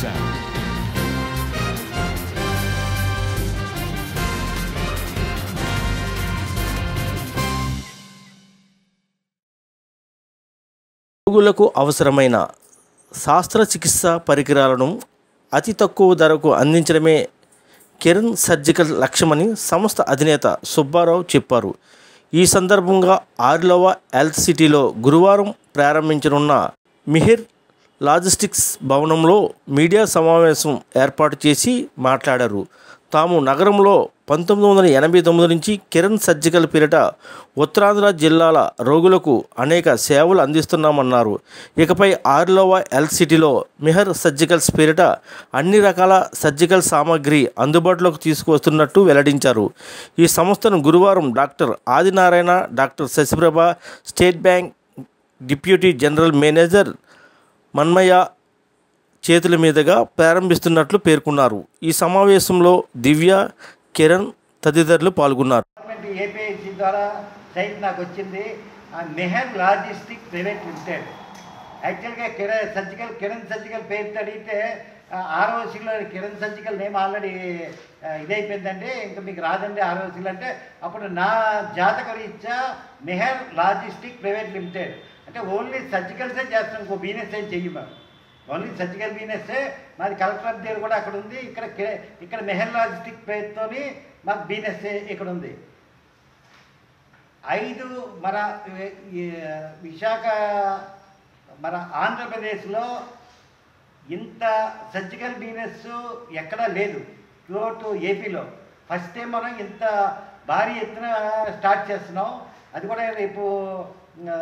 sound. రోగులకు అవసరమైన శస్త్రచికిత్స పరికరాలను అతి తక్కువ ధరకు అందించడమే కిరణ్ సర్జికల్ లక్ష్యమని సంస్థ అధినేత సుబ్బారావు చెప్పారు ఈ సందర్భంగా ఆరిలోవా హెల్త్ సిటీలో గురువారం ప్రారంభించనున్న మిహిర్ లాజిస్టిక్స్ భవనంలో మీడియా సమావేశం ఏర్పాటు చేసి మాట్లాడారు తాము నగరంలో పంతొమ్మిది వందల ఎనభై తొమ్మిది నుంచి కిరణ్ సర్జికల్ పేరిట ఉత్తరాంధ్ర జిల్లాల రోగులకు అనేక సేవలు అందిస్తున్నామన్నారు ఇకపై ఆర్లోవా హెల్త్ సిటీలో మిహర్ సర్జికల్స్ పేరిట అన్ని రకాల సర్జికల్ సామాగ్రి అందుబాటులోకి తీసుకువస్తున్నట్టు వెల్లడించారు ఈ సంస్థను గురువారం doctor Adinarayana doctor Sasiprabha State Bank deputy general manager Manmayya చేతుల మీదుగా ప్రారంభిస్తున్నట్లు పేర్కొన్నారు ఈ సమావేశంలో దివ్య కిరణ్ తదితరులు పాల్గొన్నారు గవర్నమెంట్ ఏపీఐసి ద్వారా సైట్ నాకు వచ్చింది ఆ మెహర్ లాజిస్టిక్ ప్రైవేట్ లిమిటెడ్ యాక్చువల్గా కిరణ్ సర్జికల్ కిరణ్ సర్జికల్ పేరు అడిగితే ఆర్ఓసీలో కిరణ్ సర్జికల్ నేమ్ ఆల్రెడీ ఇదైపోయిందండి ఇంకా మీకు రాదండి ఆర్ఓసీలు అంటే అప్పుడు నా జాతక రీత్యా మెహర్ లాజిస్టిక్ ప్రైవేట్ లిమిటెడ్ అంటే ఓన్లీ సర్జికల్సే చేస్తాం ఇంకో బిజినెస్ ఏం చెయ్యము ఓన్లీ సర్జికల్ బిజినెస్ మాది కలెక్టర్ దగ్గర కూడా అక్కడ ఉంది ఇక్కడ కి- ఇక్కడ మెహర్ లాజిస్టిక్ పేరుతోని మాకు బిజినెస్ ఇక్కడ ఉంది ఐదు మన ఈ విశాఖ మన ఆంధ్రప్రదేశ్లో ఇంత సర్జికల్ బిజినెస్ ఎక్కడా లేదు టు ఏపీలో ఫస్ట్ టైం మనం ఇంత భారీ ఎత్తున స్టార్ట్ చేస్తున్నాం అది కూడా రేపు ఆ,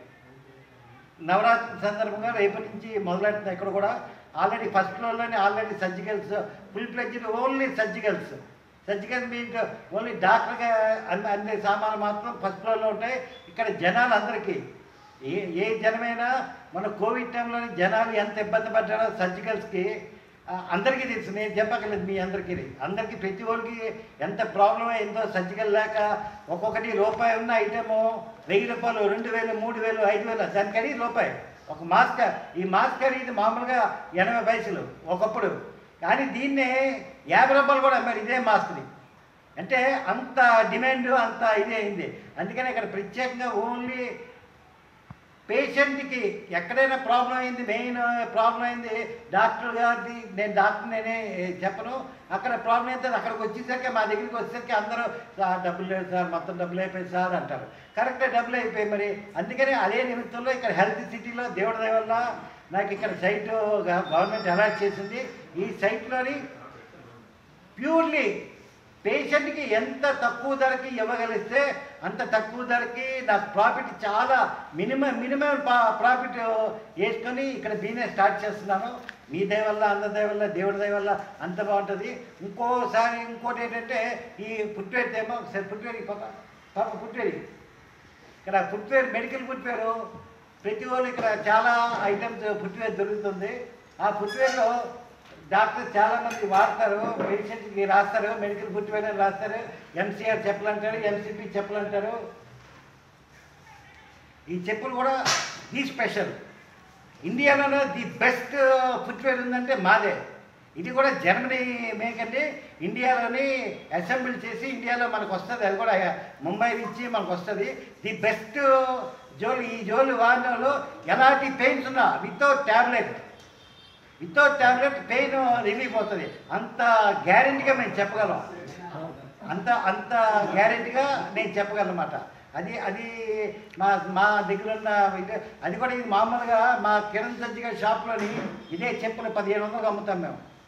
నవరాత్రి సందర్భంగా రేపటి నుంచి మొదలెడుతుంది ఇక్కడ కూడా ఆల్రెడీ ఫస్ట్ ఫ్లోర్లోనే already surgicals full fledged only surgicals surgical మీకు ఓన్లీ డాక్టర్గా అన్ని అన్ని సామాన్లు మాత్రం ఫస్ట్ ఫ్లోర్లో ఉంటాయి ఇక్కడ జనాలు అందరికీ ఏ ఏ జనమైనా మన కోవిడ్ టైంలో జనాలు ఎంత ఇబ్బంది పడ్డారో సర్జికల్స్కి ఆ, అందరికీ తెలుసు నేను చెప్పక్కర్లేదు మీ అందరికీ అందరికీ ప్రతి ఒక్కరికి ఎంత ప్రాబ్లం అయిందో సర్జికల్ లేక ఒక్కొక్కటి రూపాయి ఉన్న ఐటము వెయ్యి రూపాయలు రెండు వేలు మూడు వేలు ఐదు వేలు దాని ఖరీదు రూపాయి ఒక మాస్క్ ఈ మాస్క్ ఖరీదు మామూలుగా ఎనభై పైసలు ఒకప్పుడు కానీ దీన్నే యాభై రూపాయలు కూడా మరి ఇదే మాస్క్ని అంటే అంత డిమాండ్ అంత ఇదే అయింది అందుకని ఇక్కడ ప్రత్యేకంగా ఓన్లీ పేషెంట్కి ఎక్కడైనా ప్రాబ్లం అయింది మెయిన్ ప్రాబ్లం అయింది డాక్టర్ గారిది నేను డాక్టర్ నేనే చెప్పను అక్కడ ప్రాబ్లం అయితే అక్కడికి వచ్చేసరికి మా దగ్గరికి వచ్చేసరికి అందరూ సార్ డబ్బులు లేదు సార్ మొత్తం డబ్బులు అయిపోయింది సార్ అంటారు కరెక్ట్గా డబ్బులు అయిపోయాయి మరి అందుకని అదే నిమిత్తంలో ఇక్కడ హెల్త్ సిటీలో దేవుడి దయ వల్ల నాకు ఇక్కడ సైట్ గవర్నమెంట్ అలాట్ చేసింది ఈ సైట్లోని ప్యూర్లీ పేషెంట్కి ఎంత తక్కువ ధరకి ఇవ్వగలిస్తే అంత తక్కువ ధరకి నాకు ప్రాఫిట్ చాలా మినిమం మినిమం ప్రాఫిట్ వేసుకొని ఇక్కడ బిజినెస్ స్టార్ట్ చేస్తున్నాను మీ దయ వల్ల అందరి దయ వల్ల దేవుడి దయ వల్ల అంత బాగుంటుంది ఇంకోసారి ఇంకోటి ఏంటంటే ఈ ఫుట్వేర్ ఏమో ఒకసారి ఫుట్వేర్ పాప పాప ఫుట్వేర్ ఇక్కడ ఫుట్వేర్ మెడికల్ ఫుట్వేర్ ప్రతి వాళ్ళు ఇక్కడ చాలా ఐటమ్స్ ఫుట్వేర్ దొరుకుతుంది ఆ ఫుట్వేర్లో డాక్టర్ చాలా మంది వాడతారు పేషెంట్కి రాస్తారు మెడికల్ ఫుట్వేర్ అని రాస్తారు ఎంసీఆర్ చెప్పులు అంటారు ఎంసీపీ చెప్పులు అంటారు ఈ చెప్పులు కూడా ది స్పెషల్ ఇండియాలోనే ది బెస్ట్ ఫుట్వేర్ ఉందంటే మాదే ఇది కూడా జర్మనీ మేక్ అండి ఇండియాలోని అసెంబ్లీ చేసి ఇండియాలో మనకు వస్తుంది అది కూడా ముంబై నుంచి మనకు వస్తుంది ది బెస్ట్ జోలు ఈ జోలు వాడినలో ఎలాంటి పెయిన్స్ ఉన్నా without tablet without tablet pain relief అవుతుంది అంత గ్యారెంటీగా మేము చెప్పగలం అంత అంత గ్యారెంటీగా నేను చెప్పగలను అన్నమాట అది అది మా మా దగ్గర ఉన్న ఇది అది కూడా ఇది మామూలుగా మా కిరణ్ సజ్జిగా షాప్లోని ఇదే చెప్పులు పదిహేను వందలకు అమ్ముతాం మేము